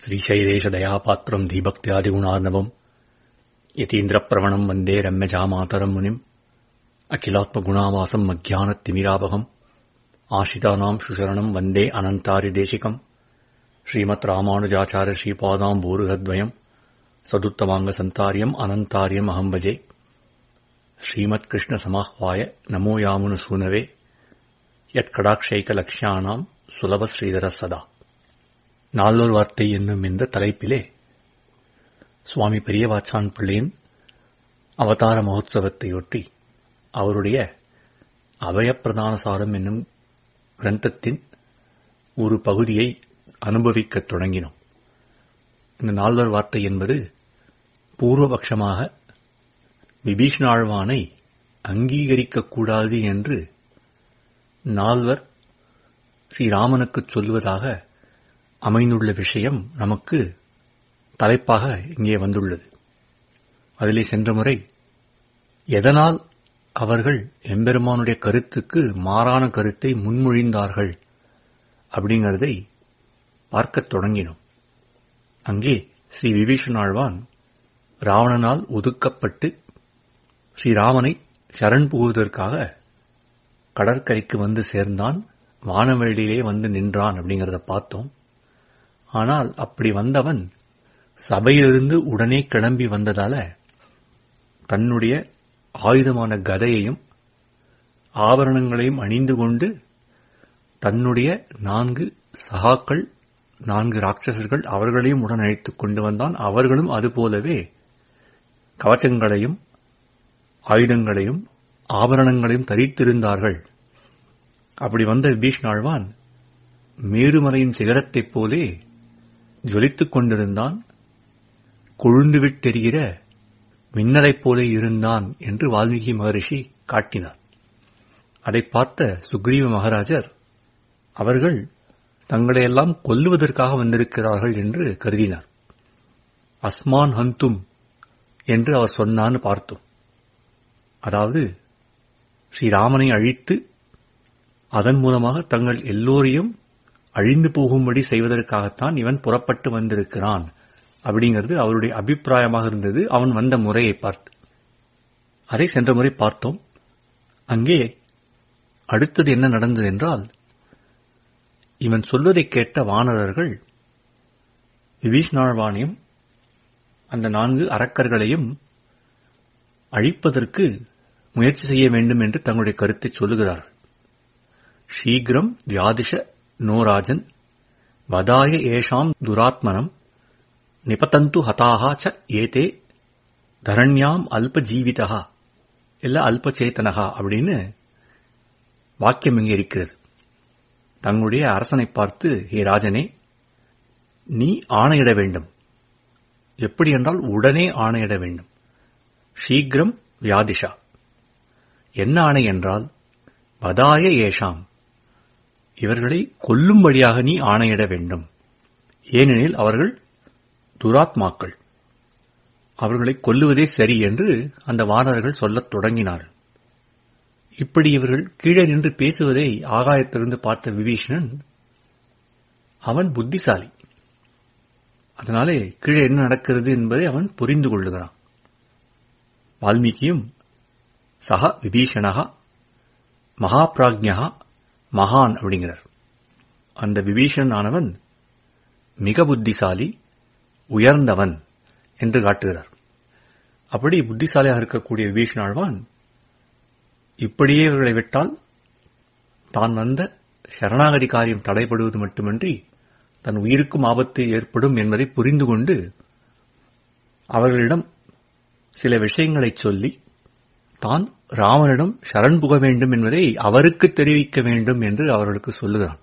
श्रीशैलेशदयापात्रम् धीभक्त्यादिगुणार्णवम् यतीन्द्रप्रवणम् वन्दे रम्यजामातरम् मुनिम् अखिलात्मगुणावासम् अज्ञानतिमिरापहम् आशितानाम् सुशरणम् वन्दे अनन्तारिदेशिकम् श्रीमत् रामानुजाचार्य श्रीपादाम् भूरुहद्वयम् सदुत्तमाङ्गसन्तार्यम् अनन्तार्यम् अहम् भजे श्रीमत्कृष्णसमाह्वाय नमो यामुनसूनवे यत्कடாட்சைக்கலக்ஷானாம் சுலப ஸ்ரீதர சதா நால்வர் வார்த்தை என்னும் இந்த தலைப்பிலே சுவாமி பெரியவாச்சான் பிள்ளையின் அவதார மகோத்சவத்தையொட்டி அவருடைய அபயப்பிரதான சாரம் என்னும் கிரந்தத்தின் ஒரு பகுதியை அனுபவிக்கத் தொடங்கினோம் இந்த நால்வர் வார்த்தை என்பது பூர்வபக்ஷமாக விபீஷ்ணாழ்வானை அங்கீகரிக்கக்கூடாது என்று நால்வர் ஸ்ரீராமனுக்குச் சொல்வதாக அமைந்துள்ள விஷயம் நமக்கு தலைப்பாக இங்கே வந்துள்ளது அதிலே சென்ற முறை எதனால் அவர்கள் எம்பெருமானுடைய கருத்துக்கு மாறான கருத்தை முன்மொழிந்தார்கள் அப்படிங்கிறதை பார்க்கத் தொடங்கினோம் அங்கே ஸ்ரீ விபீஷணாழ்வான் ராவணனால் ஒதுக்கப்பட்டு ஸ்ரீராமனை சரண் புகுவதற்காக கடற்கரைக்கு வந்து சேர்ந்தான் வானவெளியிலே வந்து நின்றான் அப்படிங்கிறத பார்த்தோம் ஆனால் அப்படி வந்தவன் சபையிலிருந்து உடனே கிளம்பி வந்ததால தன்னுடைய ஆயுதமான கதையையும் ஆபரணங்களையும் அணிந்து கொண்டு தன்னுடைய நான்கு சகாக்கள் நான்கு ராட்சசர்கள் அவர்களையும் உடன் அழைத்துக் கொண்டு வந்தான் அவர்களும் அதுபோலவே கவச்சங்களையும் ஆயுதங்களையும் ஆபரணங்களையும் தரித்திருந்தார்கள் அப்படி வந்த விபீஷ்ணாழ்வான் மேருமலையின் சிகரத்தைப் போலே ஜொலித்துக் கொண்டிருந்தான் கொழுந்துவிட்டெரிகிற மின்னலைப் போலே இருந்தான் என்று வால்மீகி மகரிஷி காட்டினார் அதை பார்த்த சுக்ரீவ மகாராஜர் அவர்கள் தங்களையெல்லாம் கொல்லுவதற்காக வந்திருக்கிறார்கள் என்று கருதினார் அஸ்மான் ஹந்தும் என்று அவர் சொன்னான்னு பார்த்தோம் அதாவது ஸ்ரீராமனை அழித்து அதன் மூலமாக தங்கள் எல்லோரையும் அழிந்து போகும்படி செய்வதற்காகத்தான் இவன் புறப்பட்டு வந்திருக்கிறான் அப்படிங்கிறது அவருடைய அபிப்பிராயமாக இருந்தது அவன் வந்த முறையை பார்த்து அதை சென்ற முறை பார்த்தோம் அங்கே அடுத்தது என்ன நடந்தது என்றால் இவன் சொல்வதை கேட்ட வானரர்கள் விபீஷ்ணாழ்வானையும் அந்த நான்கு அரக்கர்களையும் அழிப்பதற்கு முயற்சி செய்ய வேண்டும் என்று தங்களுடைய கருத்தை சொல்லுகிறார்கள் சீக்கிரம் வியாதிஷ நோராஜன் வதாய ஏஷாம் துராத்மனம் நிபதந்து ஹதாகா ச ஏதே தரண்யாம் அல்ப ஜீவிதா இல்ல அல்பச்சேத்தனகா அப்படின்னு வாக்கியம் இங்கே இருக்கிறது தங்களுடைய அரசனை பார்த்து ஹே ராஜனே நீ ஆணையிட வேண்டும் எப்படி என்றால் உடனே ஆணையிட வேண்டும் சீக்கிரம் வியாதிஷா என்ன ஆணை என்றால் வதாய ஏஷாம் இவர்களை கொல்லும்படியாக நீ ஆணையிட வேண்டும் ஏனெனில் அவர்கள் துராத்மாக்கள் அவர்களை கொல்லுவதே சரி என்று அந்த வானர்கள் சொல்லத் தொடங்கினார்கள் இப்படி இவர்கள் கீழே நின்று பேசுவதை ஆகாயத்திலிருந்து பார்த்த விபீஷணன் அவன் புத்திசாலி அதனாலே கீழே என்ன நடக்கிறது என்பதை அவன் புரிந்து கொள்ளுகிறான் வால்மீகியும் சக விபீஷணகா மகாபிராஜ்யா மகான் அப்படிங்கிறார் அந்த விபீஷன் ஆனவன் மிக புத்திசாலி உயர்ந்தவன் என்று காட்டுகிறார் அப்படி புத்திசாலியாக இருக்கக்கூடிய விபீஷணாழ்வான் இப்படியே இவர்களை விட்டால் தான் வந்த சரணாகதி காரியம் தடைபடுவது மட்டுமின்றி தன் உயிருக்கும் ஆபத்து ஏற்படும் என்பதை புரிந்து கொண்டு அவர்களிடம் சில விஷயங்களைச் சொல்லி தான் ராமனிடம் சரண் புக வேண்டும் என்பதை அவருக்கு தெரிவிக்க வேண்டும் என்று அவர்களுக்கு சொல்லுகிறான்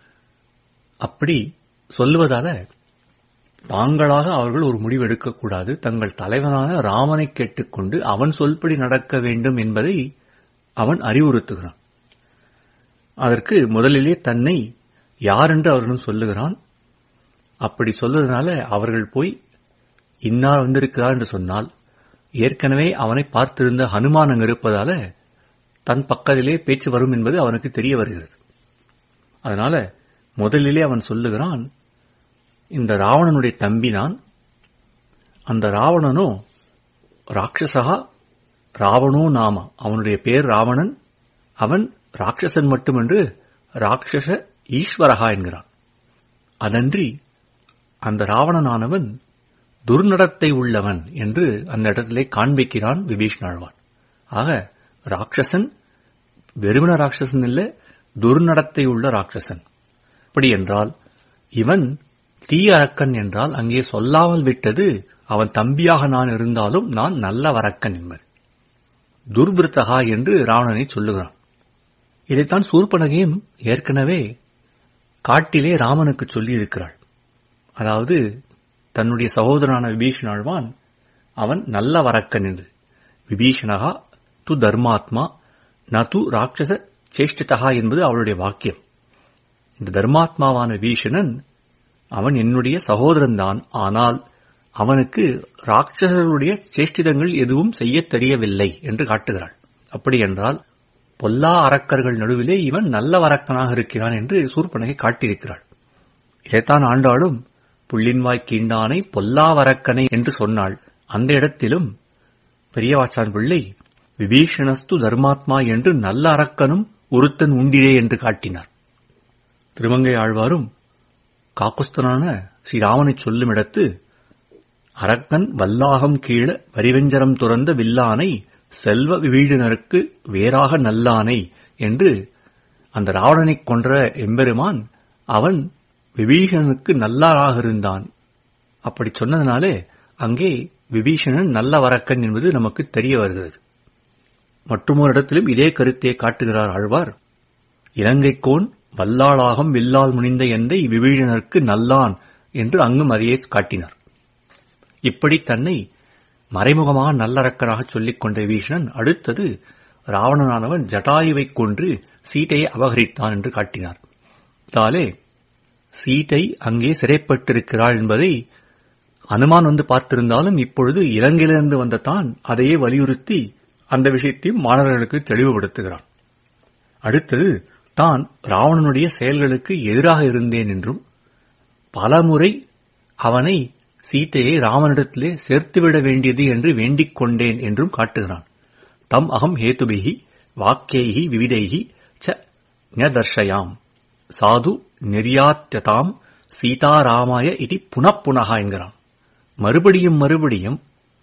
அப்படி சொல்லுவதால தாங்களாக அவர்கள் ஒரு முடிவு எடுக்கக்கூடாது தங்கள் தலைவனான ராமனை கேட்டுக்கொண்டு அவன் சொல்படி நடக்க வேண்டும் என்பதை அவன் அறிவுறுத்துகிறான் அதற்கு முதலிலே தன்னை யார் என்று அவர்களும் சொல்லுகிறான் அப்படி சொல்வதனால அவர்கள் போய் இன்னார் வந்திருக்கிறார் என்று சொன்னால் ஏற்கனவே அவனை பார்த்திருந்த ஹனுமான் அங்கு இருப்பதால தன் பக்கத்திலே பேச்சு வரும் என்பது அவனுக்கு தெரிய வருகிறது அதனால முதலிலே அவன் சொல்லுகிறான் இந்த ராவணனுடைய தம்பி நான் அந்த ராவணனோ ராட்சசா ராவணோ நாம அவனுடைய பேர் ராவணன் அவன் ராட்சசன் மட்டுமன்று ராட்சச ஈஸ்வரகா என்கிறான் அதன்றி அந்த ராவணனானவன் துர்நடத்தை உள்ளவன் என்று அந்த இடத்திலே காண்பிக்கிறான் விபீஷ்ணாழ்வான் ஆக ராட்சசன் வெறுமன ராட்சசன் இல்ல துர்நடத்தை உள்ள ராட்சசன் அப்படி என்றால் இவன் தீய அரக்கன் என்றால் அங்கே சொல்லாமல் விட்டது அவன் தம்பியாக நான் இருந்தாலும் நான் நல்ல வரக்கன் என்பது துர்விருத்தகா என்று ராவணனை சொல்லுகிறான் இதைத்தான் சூர்பனகையும் ஏற்கனவே காட்டிலே ராமனுக்கு சொல்லி இருக்கிறாள் அதாவது தன்னுடைய சகோதரனான விபீஷணாழ்வான் அவன் நல்ல வரக்கன் என்று விபீஷணகா து தர்மாத்மா ந து ராட்சச சேஷ்டிதகா என்பது அவளுடைய வாக்கியம் இந்த தர்மாத்மாவான விபீஷணன் அவன் என்னுடைய சகோதரன்தான் ஆனால் அவனுக்கு ராட்சசர்களுடைய சேஷ்டிதங்கள் எதுவும் செய்யத் தெரியவில்லை என்று காட்டுகிறாள் அப்படி என்றால் பொல்லா அரக்கர்கள் நடுவிலே இவன் நல்ல வரக்கனாக இருக்கிறான் என்று சூர்பனகை காட்டியிருக்கிறாள் இதைத்தான் ஆண்டாளும் புள்ளின்வாய் கீண்டானை பொல்லாவரக்கனை என்று சொன்னாள் அந்த இடத்திலும் பெரியவாச்சான் பிள்ளை விபீஷணஸ்து தர்மாத்மா என்று நல்ல அரக்கனும் ஒருத்தன் உண்டிரே என்று காட்டினார் திருமங்கை ஆழ்வாரும் காக்குஸ்தனான ஸ்ரீராமனை சொல்லும் இடத்து அரக்கன் வல்லாகம் கீழ வரிவெஞ்சரம் துறந்த வில்லானை செல்வ விவீடனருக்கு வேறாக நல்லானை என்று அந்த ராவணனைக் கொன்ற எம்பெருமான் அவன் விபீஷணனுக்கு நல்லாராக இருந்தான் அப்படி சொன்னதனாலே அங்கே விபீஷணன் நல்ல வரக்கன் என்பது நமக்கு தெரிய வருகிறது மற்றொரு இடத்திலும் இதே கருத்தை காட்டுகிறார் ஆழ்வார் இலங்கைக்கோன் வல்லாளாகம் வில்லால் முனிந்த எந்தை விபீஷணருக்கு நல்லான் என்று அங்கும் அதையே காட்டினார் இப்படி தன்னை மறைமுகமாக நல்லறக்கராக சொல்லிக் கொண்ட விபீஷணன் அடுத்தது ராவணனானவன் ஜட்டாயுவைக் கொன்று சீதையை அபகரித்தான் என்று காட்டினார் தாலே சீதை அங்கே சிறைப்பட்டிருக்கிறாள் என்பதை அனுமான் வந்து பார்த்திருந்தாலும் இப்பொழுது இலங்கையிலிருந்து வந்த தான் அதையே வலியுறுத்தி அந்த விஷயத்தையும் மாணவர்களுக்கு தெளிவுபடுத்துகிறான் அடுத்தது தான் ராவணனுடைய செயல்களுக்கு எதிராக இருந்தேன் என்றும் பலமுறை அவனை சீத்தையை ராவனிடத்திலே சேர்த்துவிட வேண்டியது என்று வேண்டிக் கொண்டேன் என்றும் காட்டுகிறான் தம் அகம் ஹேதுபிகி வாக்கேகி விவிதைகி ச ஞதர்ஷயாம் சாது நிர்யாத்தியதாம் சீதாராமாய இது புனப்புனகா என்கிறான் மறுபடியும் மறுபடியும்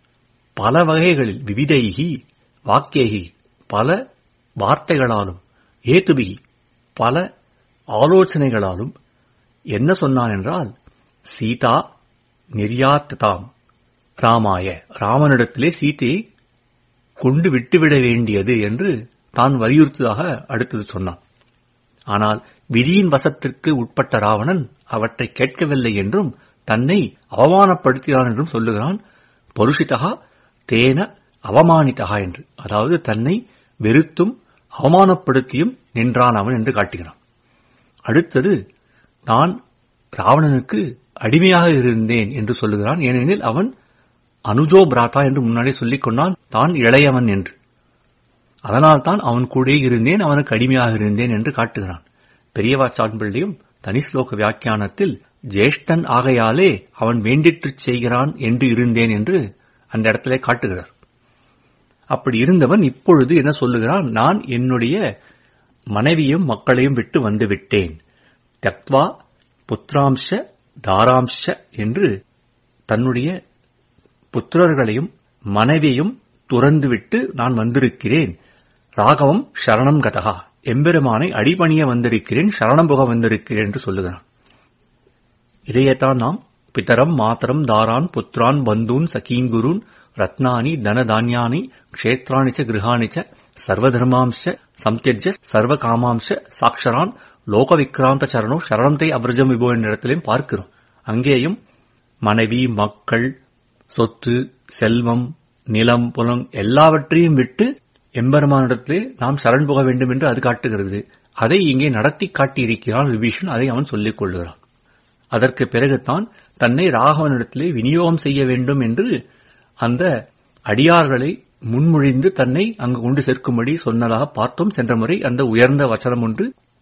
பல வகைகளில் விவிதைகி வாக்கேகி பல வார்த்தைகளாலும் ஏத்துபிகி பல ஆலோசனைகளாலும் என்ன சொன்னான் என்றால் சீதா நிர்யாத்ததாம் ராமாய ராமனிடத்திலே சீதையை கொண்டு விட்டுவிட வேண்டியது என்று தான் வலியுறுத்ததாக அடுத்தது சொன்னான் ஆனால் விதியின் வசத்திற்கு உட்பட்ட ராவணன் அவற்றை கேட்கவில்லை என்றும் தன்னை அவமானப்படுத்தினான் என்றும் சொல்லுகிறான் பருஷிதகா தேன அவமானித்தகா என்று அதாவது தன்னை வெறுத்தும் அவமானப்படுத்தியும் நின்றான் அவன் என்று காட்டுகிறான் அடுத்தது தான் ராவணனுக்கு அடிமையாக இருந்தேன் என்று சொல்லுகிறான் ஏனெனில் அவன் அனுஜோ பிராத்தா என்று முன்னாடி சொல்லிக் கொண்டான் தான் இளையவன் என்று அதனால் தான் அவன் கூட இருந்தேன் அவனுக்கு அடிமையாக இருந்தேன் என்று காட்டுகிறான் பெரியவாச்சான் பிள்ளையும் தனி ஸ்லோக வியாக்கியானத்தில் ஜேஷ்டன் ஆகையாலே அவன் வேண்டிற்றுச் செய்கிறான் என்று இருந்தேன் என்று அந்த இடத்திலே காட்டுகிறார் அப்படி இருந்தவன் இப்பொழுது என்ன சொல்லுகிறான் நான் என்னுடைய மனைவியும் மக்களையும் விட்டு வந்து விட்டேன் தக்வா புத்திராம்ச தாராம்ச என்று தன்னுடைய புத்திரர்களையும் மனைவியும் துறந்துவிட்டு நான் வந்திருக்கிறேன் ராகவம் சரணம் கதகா எம்பெருமானை அடிபணிய வந்திருக்கிறேன் சரணம் புக வந்திருக்கிறேன் என்று சொல்லுகிறான் இதையத்தான் நாம் பிதரம் மாதரம் தாரான் புத்ரான் பந்தூன் சகீன் குருன் ரத்னானி தன தானியானி க்ஷேத்ராணி ச கிருஹாணி ச சர்வதர்மாம்ச சம்தியஜ சர்வ காமாம்ச சாக்ஷரான் லோக விக்ராந்த சரணோ சரணத்தை அபிரஜம் விபோ என்ற இடத்திலையும் பார்க்கிறோம் அங்கேயும் மனைவி மக்கள் சொத்து செல்வம் நிலம் புலம் எல்லாவற்றையும் விட்டு எம்பெருமானிடத்திலே நாம் சரண் புக வேண்டும் என்று அது காட்டுகிறது அதை இங்கே நடத்தி காட்டியிருக்கிறான் விபீஷன் அதை அவன் சொல்லிக் கொள்கிறான் அதற்கு பிறகுதான் தன்னை ராகவனிடத்திலே விநியோகம் செய்ய வேண்டும் என்று அந்த அடியார்களை முன்மொழிந்து தன்னை அங்கு கொண்டு சேர்க்கும்படி சொன்னதாக பார்த்தோம் சென்ற முறை அந்த உயர்ந்த வசனம் ஒன்று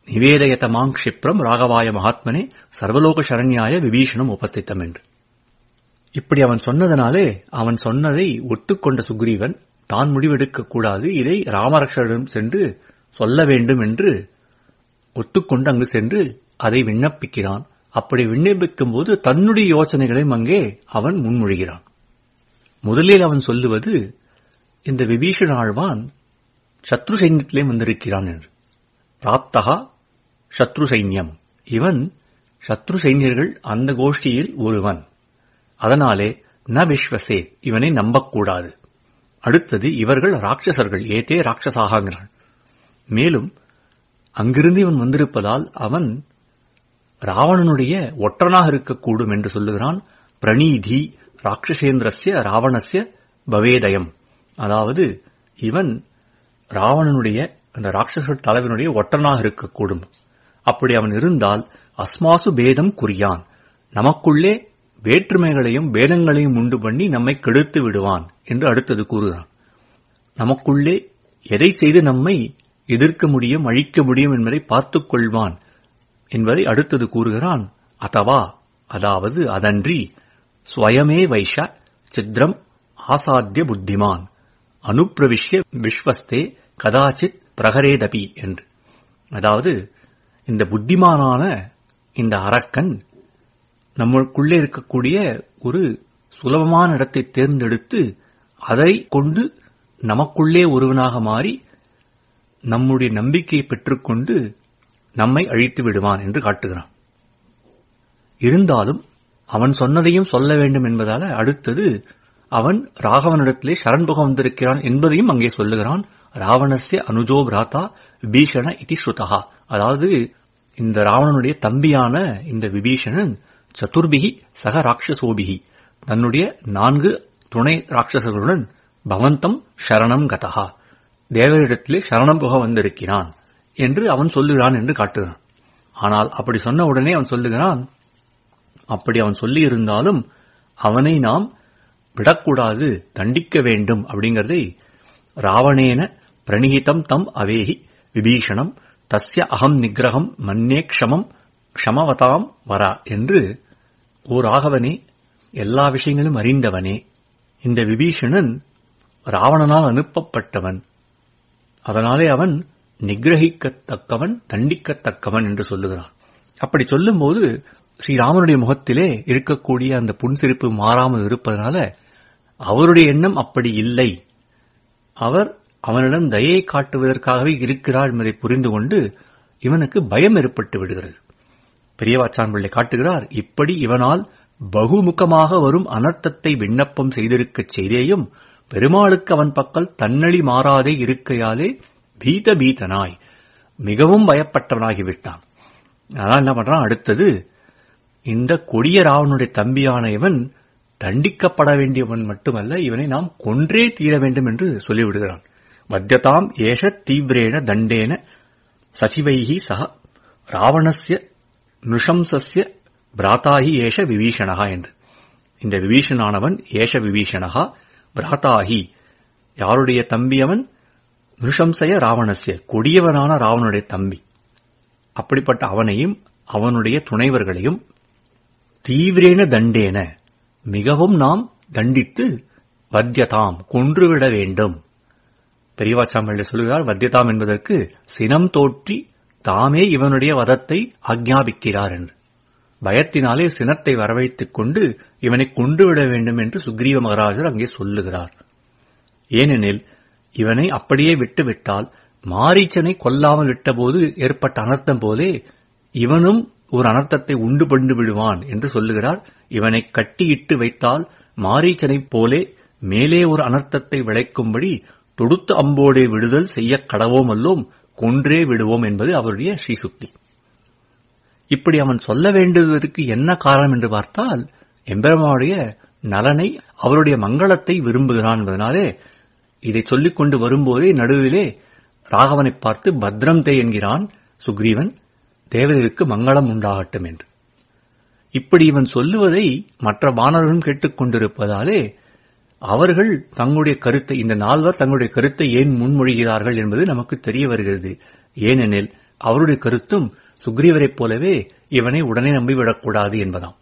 நிவேதயதமாங் க்ஷிப்ரம் ராகவாய மகாத்மனே சர்வலோக சரண்யாய விபீஷணம் உபஸ்தித்தம் என்று இப்படி அவன் சொன்னதனாலே அவன் சொன்னதை ஒத்துக்கொண்ட சுக்ரீவன் தான் முடிவெடுக்க கூடாது இதை ராமரக்ஷரிடம் சென்று சொல்ல வேண்டும் என்று ஒத்துக்கொண்டு அங்கு சென்று அதை விண்ணப்பிக்கிறான் அப்படி விண்ணப்பிக்கும் போது தன்னுடைய யோசனைகளையும் அங்கே அவன் முன்மொழிகிறான் முதலில் அவன் சொல்லுவது இந்த விபீஷண ஆழ்வான் சத்ரு சைன்யத்திலே வந்திருக்கிறான் என்று பிராப்தகா சத்ரு சைன்யம் இவன் சத்ரு சைன்யர்கள் அந்த கோஷ்டியில் ஒருவன் அதனாலே ந விஸ்வசே இவனை நம்பக்கூடாது அடுத்தது இவர்கள் ராட்சசர்கள் ஏதே ராட்சசாகிறான் மேலும் அங்கிருந்து இவன் வந்திருப்பதால் அவன் ராவணனுடைய ஒற்றனாக இருக்கக்கூடும் என்று சொல்லுகிறான் பிரணீதி ராட்சசேந்திரஸ்ய ராவணஸ்ய பவேதயம் அதாவது இவன் ராவணனுடைய அந்த ராட்சச தலைவனுடைய ஒற்றனாக இருக்கக்கூடும் அப்படி அவன் இருந்தால் அஸ்மாசு பேதம் குறியான் நமக்குள்ளே வேற்றுமைகளையும் பேதங்களையும் உண்டு பண்ணி நம்மை கெடுத்து விடுவான் என்று அடுத்தது கூறுகிறான் நமக்குள்ளே எதை செய்து நம்மை எதிர்க்க முடியும் அழிக்க முடியும் என்பதை பார்த்துக் கொள்வான் என்பதை அடுத்தது கூறுகிறான் அதவா அதாவது அதன்றி ஸ்வயமே வைஷ சித்ரம் ஆசாத்திய புத்திமான் அனுப்பிரவிஷ்ய விஸ்வஸ்தே கதாச்சித் பிரகரேதபி என்று அதாவது இந்த புத்திமானான இந்த அரக்கன் நம்மளுக்குள்ளே இருக்கக்கூடிய ஒரு சுலபமான இடத்தை தேர்ந்தெடுத்து அதை கொண்டு நமக்குள்ளே ஒருவனாக மாறி நம்முடைய நம்பிக்கையை பெற்றுக்கொண்டு நம்மை அழித்து விடுவான் என்று காட்டுகிறான் இருந்தாலும் அவன் சொன்னதையும் சொல்ல வேண்டும் என்பதால அடுத்தது அவன் ராகவனிடத்திலே சரண்புக வந்திருக்கிறான் என்பதையும் அங்கே சொல்லுகிறான் ராவணஸ்ய அனுஜோ பிராத்தா விபீஷண இதி ஸ்ருதா அதாவது இந்த ராவணனுடைய தம்பியான இந்த விபீஷணன் சதுர்பிகி சக ராட்சசோபிகி தன்னுடைய நான்கு துணை ராட்சசர்களுடன் பவந்தம் சரணம் கதகா தேவரிடத்திலே சரணம் புக வந்திருக்கிறான் என்று அவன் சொல்லுகிறான் என்று காட்டுகிறான் ஆனால் அப்படி சொன்ன உடனே அவன் சொல்லுகிறான் அப்படி அவன் சொல்லி இருந்தாலும் அவனை நாம் விடக்கூடாது தண்டிக்க வேண்டும் அப்படிங்கறதை ராவணேன பிரணிகிதம் தம் அவேகி விபீஷணம் தஸ்ய அகம் நிகிரகம் மன்னே க்ஷமம் க்ஷமவதாம் வரா என்று ஓ ராகவனே எல்லா விஷயங்களும் அறிந்தவனே இந்த விபீஷணன் ராவணனால் அனுப்பப்பட்டவன் அதனாலே அவன் நிகிரகிக்கத்தக்கவன் தண்டிக்கத்தக்கவன் என்று சொல்லுகிறான் அப்படி சொல்லும்போது ஸ்ரீராமனுடைய முகத்திலே இருக்கக்கூடிய அந்த புன்சிரிப்பு மாறாமல் இருப்பதனால அவருடைய எண்ணம் அப்படி இல்லை அவர் அவனிடம் தயை காட்டுவதற்காகவே இருக்கிறார் என்பதை புரிந்து கொண்டு இவனுக்கு பயம் ஏற்பட்டு விடுகிறது பெரியவாச்சான் பிள்ளை காட்டுகிறார் இப்படி இவனால் பகுமுகமாக வரும் அனர்த்தத்தை விண்ணப்பம் செய்திருக்கச் செய்தேயும் பெருமாளுக்கு அவன் பக்கல் தன்னழி மாறாதே இருக்கையாலே பீத பீதனாய் மிகவும் பயப்பட்டவனாகிவிட்டான் ஆனால் என்ன பண்றான் அடுத்தது இந்த கொடிய ராவனுடைய தம்பியான இவன் தண்டிக்கப்பட வேண்டியவன் மட்டுமல்ல இவனை நாம் கொன்றே தீர வேண்டும் என்று சொல்லிவிடுகிறான் மத்தியதாம் ஏஷ தீவிரேன தண்டேன சசிவைகி சக ராவணஸ்ய நிருஷம்சஸ்ய பிராத்தாகி ஏஷ விபீஷணகா என்று இந்த விபீஷணானவன் ஏஷ விபீஷணகா பிராத்தாகி யாருடைய தம்பி அவன் நிருஷம்சய ராவணஸ்ய கொடியவனான ராவனுடைய தம்பி அப்படிப்பட்ட அவனையும் அவனுடைய துணைவர்களையும் தீவிரேன தண்டேன மிகவும் நாம் தண்டித்து வத்தியதாம் கொன்றுவிட வேண்டும் பெரியவாச்சாமல் சொல்லுகிறார் வத்தியதாம் என்பதற்கு சினம் தோற்றி தாமே இவனுடைய வதத்தை ஆக்ஞாபிக்கிறார் என்று பயத்தினாலே சினத்தை வரவைத்துக் கொண்டு இவனை கொன்றுவிட வேண்டும் என்று சுக்ரீவ மகாராஜர் அங்கே சொல்லுகிறார் ஏனெனில் இவனை அப்படியே விட்டுவிட்டால் மாரீச்சனை கொல்லாமல் விட்டபோது ஏற்பட்ட அனர்த்தம் போலே இவனும் ஒரு அனர்த்தத்தை உண்டு பண்ணி விடுவான் என்று சொல்லுகிறார் இவனை கட்டியிட்டு வைத்தால் மாரீச்சனைப் போலே மேலே ஒரு அனர்த்தத்தை விளைக்கும்படி தொடுத்த அம்போடே விடுதல் செய்ய கடவோம் அல்லோம் கொன்றே விடுவோம் என்பது அவருடைய ஸ்ரீசுக்தி இப்படி அவன் சொல்ல வேண்டுவதற்கு என்ன காரணம் என்று பார்த்தால் எம்பெருமானுடைய நலனை அவருடைய மங்களத்தை விரும்புகிறான் என்பதனாலே இதை சொல்லிக் கொண்டு வரும்போதே நடுவிலே ராகவனை பார்த்து பத்ரம் தே என்கிறான் சுக்ரீவன் தேவதற்கு மங்களம் உண்டாகட்டும் என்று இப்படி இவன் சொல்லுவதை மற்ற வானர்களும் கேட்டுக்கொண்டிருப்பதாலே அவர்கள் தங்களுடைய கருத்தை இந்த நால்வர் தங்களுடைய கருத்தை ஏன் முன்மொழிகிறார்கள் என்பது நமக்கு தெரிய வருகிறது ஏனெனில் அவருடைய கருத்தும் சுக்ரீவரைப் போலவே இவனை உடனே நம்பிவிடக்கூடாது என்பதாம்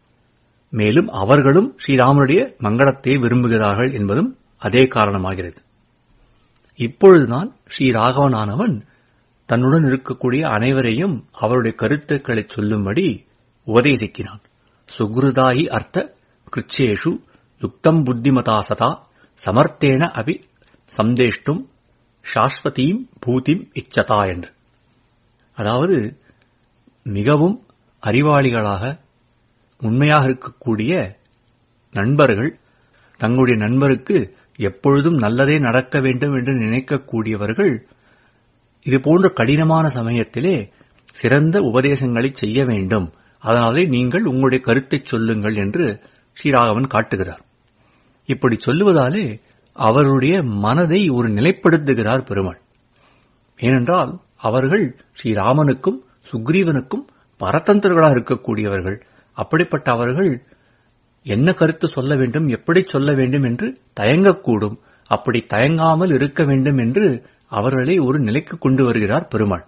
மேலும் அவர்களும் ஸ்ரீராமனுடைய மங்களத்தை விரும்புகிறார்கள் என்பதும் அதே காரணமாகிறது இப்பொழுதுதான் ஸ்ரீ ராகவனானவன் தன்னுடன் இருக்கக்கூடிய அனைவரையும் அவருடைய கருத்துக்களை சொல்லும்படி உபதேசிக்கிறான் சுக்ருதாயி அர்த்த கிருச்சேஷு யுக்தம் புத்திமதா சதா சமர்த்தேன அபி சந்தேஷ்டும் சாஸ்வதீம் பூதிம் இச்சதா என்று அதாவது மிகவும் அறிவாளிகளாக உண்மையாக இருக்கக்கூடிய நண்பர்கள் தங்களுடைய நண்பருக்கு எப்பொழுதும் நல்லதே நடக்க வேண்டும் என்று நினைக்கக்கூடியவர்கள் இது போன்ற கடினமான சமயத்திலே சிறந்த உபதேசங்களை செய்ய வேண்டும் அதனாலே நீங்கள் உங்களுடைய கருத்தை சொல்லுங்கள் என்று ஸ்ரீராகவன் காட்டுகிறார் இப்படி சொல்லுவதாலே அவருடைய மனதை ஒரு நிலைப்படுத்துகிறார் பெருமாள் ஏனென்றால் அவர்கள் ஸ்ரீராமனுக்கும் சுக்ரீவனுக்கும் பரதந்திரர்களாக இருக்கக்கூடியவர்கள் அப்படிப்பட்ட அவர்கள் என்ன கருத்து சொல்ல வேண்டும் எப்படி சொல்ல வேண்டும் என்று தயங்கக்கூடும் அப்படி தயங்காமல் இருக்க வேண்டும் என்று அவர்களை ஒரு நிலைக்கு கொண்டு வருகிறார் பெருமாள்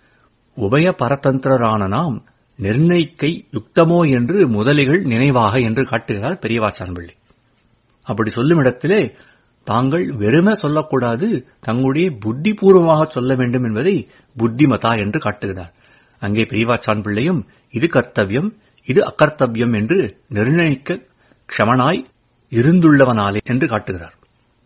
உபய பரதந்திரரான நாம் நிர்ணயிக்கை யுக்தமோ என்று முதலிகள் நினைவாக என்று காட்டுகிறார் பெரியவாச்சான் பிள்ளை அப்படி சொல்லும் இடத்திலே தாங்கள் வெறுமை சொல்லக்கூடாது தங்களுடைய புத்திபூர்வமாக சொல்ல வேண்டும் என்பதை புத்திமதா என்று காட்டுகிறார் அங்கே பெரியவாச்சான் பிள்ளையும் இது கர்த்தவியம் இது அகர்த்தவியம் என்று நிர்ணயிக்க க்ஷமனாய் இருந்துள்ளவனாலே என்று காட்டுகிறார்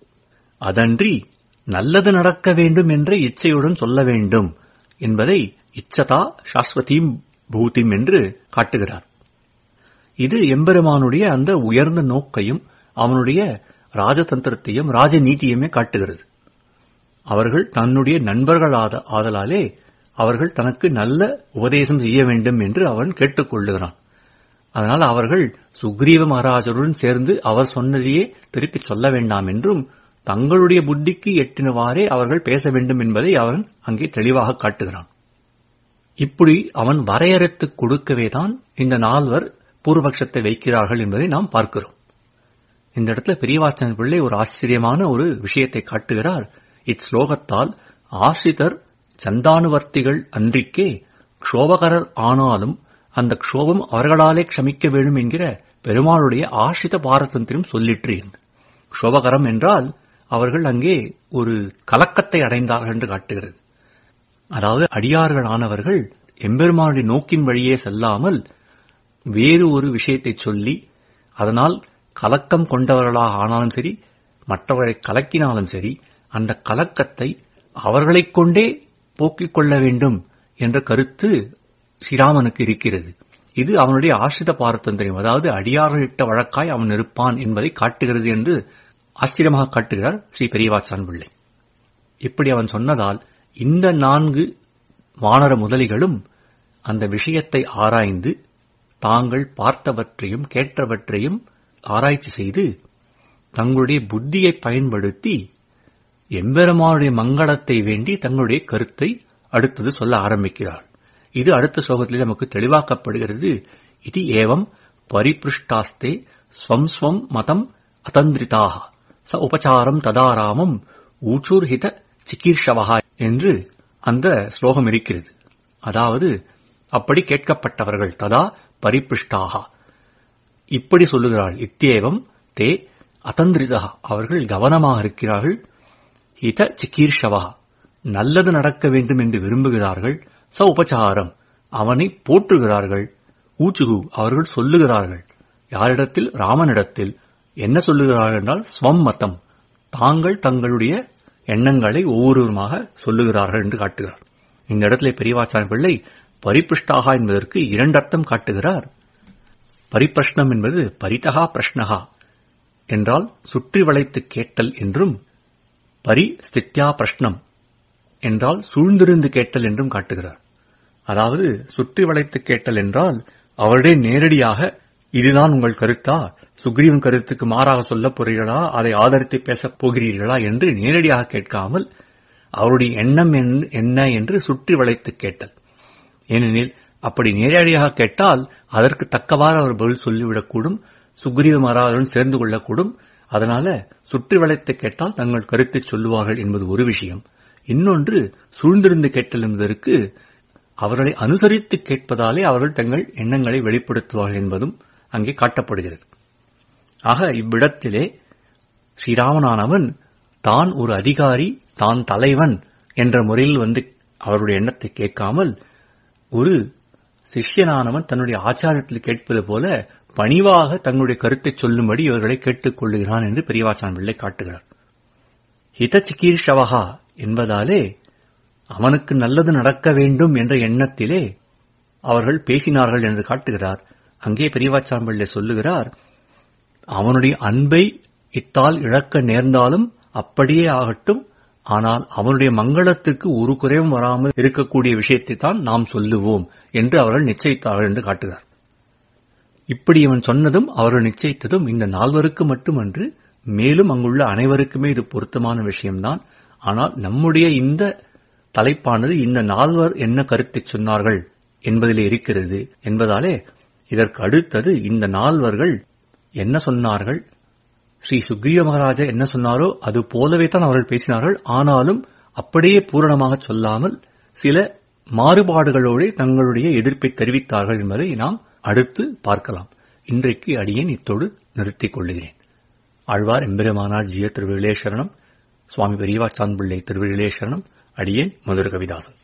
அதன்றி நல்லது நடக்க வேண்டும் என்ற இச்சையுடன் சொல்ல வேண்டும் என்பதை இச்சதா சாஸ்வதீம் பூத்திம் என்று காட்டுகிறார் இது எம்பெருமானுடைய அந்த உயர்ந்த நோக்கையும் அவனுடைய ராஜதந்திரத்தையும் ராஜநீதியுமே காட்டுகிறது அவர்கள் தன்னுடைய நண்பர்கள் ஆதலாலே அவர்கள் தனக்கு நல்ல உபதேசம் செய்ய வேண்டும் என்று அவன் கேட்டுக்கொள்ளுகிறான் அதனால் அவர்கள் சுக்ரீவ மகாராஜருடன் சேர்ந்து அவர் சொன்னதையே திருப்பிச் சொல்ல வேண்டாம் என்றும் தங்களுடைய புத்திக்கு எட்டினவாறே அவர்கள் பேச வேண்டும் என்பதை அவன் அங்கே தெளிவாக காட்டுகிறான் இப்படி அவன் வரையறுத்துக் கொடுக்கவேதான் இந்த நால்வர் பூர்வபக்ஷத்தை வைக்கிறார்கள் என்பதை நாம் பார்க்கிறோம் இந்த இடத்துல பெரியவாச்சன் பிள்ளை ஒரு ஆச்சரியமான ஒரு விஷயத்தை காட்டுகிறார் இஸ்லோகத்தால் ஆசிரிதர் சந்தானுவர்த்திகள் அன்றிக்கே க்ஷோபகரர் ஆனாலும் அந்த க்ஷோபம் அவர்களாலே க்ஷமிக்க வேண்டும் என்கிற பெருமாளுடைய ஆசிரித பாரதந்திரம் சொல்லிற்று க்ஷோபகரம் என்றால் அவர்கள் அங்கே ஒரு கலக்கத்தை அடைந்தார்கள் என்று காட்டுகிறது அதாவது அடியார்களானவர்கள் எம்பெருமானுடைய நோக்கின் வழியே செல்லாமல் வேறு ஒரு விஷயத்தை சொல்லி அதனால் கலக்கம் கொண்டவர்களாக ஆனாலும் சரி மற்றவர்களை கலக்கினாலும் சரி அந்த கலக்கத்தை அவர்களைக் கொண்டே போக்கிக் கொள்ள வேண்டும் என்ற கருத்து ஸ்ரீராமனுக்கு இருக்கிறது இது அவனுடைய ஆசிரித பாரதந்திரம் அதாவது அடியார்களிட்ட வழக்காய் அவன் இருப்பான் என்பதை காட்டுகிறது என்று ஆச்சரியமாக காட்டுகிறார் ஸ்ரீ பெரியவாச்சான் பிள்ளை இப்படி அவன் சொன்னதால் இந்த நான்கு வானர முதலிகளும் அந்த விஷயத்தை ஆராய்ந்து தாங்கள் பார்த்தவற்றையும் கேட்டவற்றையும் ஆராய்ச்சி செய்து தங்களுடைய புத்தியை பயன்படுத்தி எம்பெருமானுடைய மங்களத்தை வேண்டி தங்களுடைய கருத்தை அடுத்தது சொல்ல ஆரம்பிக்கிறார் இது அடுத்த ஸ்லோகத்தில் நமக்கு தெளிவாக்கப்படுகிறது இது ஏவம் பரிபிருஷ்டாஸ்தே ஸ்வம் ஸ்வம் மதம் அதந்திரிதாக ச உபசாரம் ததாராமம் ஊச்சுர்ஹித சிகீர்ஷவகா என்று அந்த ஸ்லோகம் இருக்கிறது அதாவது அப்படி கேட்கப்பட்டவர்கள் ததா பரிபிருஷ்டாக இப்படி சொல்லுகிறாள் இத்தியேவம் தே அதந்திரிதா அவர்கள் கவனமாக இருக்கிறார்கள் ஹித சிகீர்ஷவா நல்லது நடக்க வேண்டும் என்று விரும்புகிறார்கள் ச உபசாரம் அவனை போற்றுகிறார்கள் ஊச்சுகு அவர்கள் சொல்லுகிறார்கள் யாரிடத்தில் ராமனிடத்தில் என்ன சொல்லுகிறார்கள் என்றால் ஸ்வம் மதம் தாங்கள் தங்களுடைய எண்ணங்களை ஒவ்வொருவருமாக சொல்லுகிறார்கள் என்று காட்டுகிறார் இந்த இடத்துல பெரியவாச்சான் பிள்ளை பரிபிருஷ்டாகா என்பதற்கு இரண்டு அர்த்தம் காட்டுகிறார் பரிப்பிரஷ்னம் என்பது பரிதகா பிரஷ்னகா என்றால் சுற்றி வளைத்து கேட்டல் என்றும் பரி ஸ்தித்யா பிரஷ்னம் என்றால் சூழ்ந்திருந்து கேட்டல் என்றும் காட்டுகிறார் அதாவது சுற்றி வளைத்து கேட்டல் என்றால் அவருடைய நேரடியாக இதுதான் உங்கள் கருத்தா சுக்ரீவன் கருத்துக்கு மாறாக சொல்லப் போகிறீர்களா அதை ஆதரித்து பேசப் போகிறீர்களா என்று நேரடியாக கேட்காமல் அவருடைய எண்ணம் என்ன என்று சுற்றி வளைத்து கேட்டல் ஏனெனில் அப்படி நேரடியாக கேட்டால் அதற்கு தக்கவாறு அவர் பதில் சொல்லிவிடக்கூடும் சுக்ரீவ மகாராஜுடன் சேர்ந்து கொள்ளக்கூடும் அதனால சுற்றி வளைத்து கேட்டால் தங்கள் கருத்தை சொல்லுவார்கள் என்பது ஒரு விஷயம் இன்னொன்று சூழ்ந்திருந்து கேட்டல் என்பதற்கு அவர்களை அனுசரித்து கேட்பதாலே அவர்கள் தங்கள் எண்ணங்களை வெளிப்படுத்துவார்கள் என்பதும் அங்கே காட்டப்படுகிறது ஆக இவ்விடத்திலே ஸ்ரீராமனானவன் தான் ஒரு அதிகாரி தான் தலைவன் என்ற முறையில் வந்து அவருடைய எண்ணத்தை கேட்காமல் ஒரு சிஷ்யனானவன் தன்னுடைய ஆச்சாரத்தில் கேட்பது போல பணிவாக தங்களுடைய கருத்தை சொல்லும்படி இவர்களை கேட்டுக் கொள்ளுகிறான் என்று பெரியவாச்சான் பிள்ளை காட்டுகிறார் ஹிதச்சிகீர்ஷவகா என்பதாலே அவனுக்கு நல்லது நடக்க வேண்டும் என்ற எண்ணத்திலே அவர்கள் பேசினார்கள் என்று காட்டுகிறார் அங்கே பெரியவாச்சான் பிள்ளை சொல்லுகிறார் அவனுடைய அன்பை இத்தால் இழக்க நேர்ந்தாலும் அப்படியே ஆகட்டும் ஆனால் அவனுடைய மங்களத்துக்கு ஒரு குறைவும் வராமல் இருக்கக்கூடிய விஷயத்தை தான் நாம் சொல்லுவோம் என்று அவர்கள் நிச்சயித்தார்கள் என்று காட்டுகிறார் இப்படி இவன் சொன்னதும் அவர்கள் நிச்சயித்ததும் இந்த நால்வருக்கு மட்டுமன்று மேலும் அங்குள்ள அனைவருக்குமே இது பொருத்தமான விஷயம்தான் ஆனால் நம்முடைய இந்த தலைப்பானது இந்த நால்வர் என்ன கருத்தை சொன்னார்கள் என்பதிலே இருக்கிறது என்பதாலே இதற்கு அடுத்தது இந்த நால்வர்கள் என்ன சொன்னார்கள் ஸ்ரீ சுக்ரீவ மகாராஜா என்ன சொன்னாரோ அது போலவே தான் அவர்கள் பேசினார்கள் ஆனாலும் அப்படியே பூரணமாக சொல்லாமல் சில மாறுபாடுகளோடு தங்களுடைய எதிர்ப்பை தெரிவித்தார்கள் என்பதை நாம் அடுத்து பார்க்கலாம் இன்றைக்கு அடியேன் இத்தோடு நிறுத்திக் கொள்ளுகிறேன் ஆழ்வார் எம்பெருமானார் ஜிய திருவிழேஸ்வரணம் சுவாமி பெரியவாச்சான் பிள்ளை திருவிழேஸ்வரணம் அடியேன் மதுர கவிதாசன்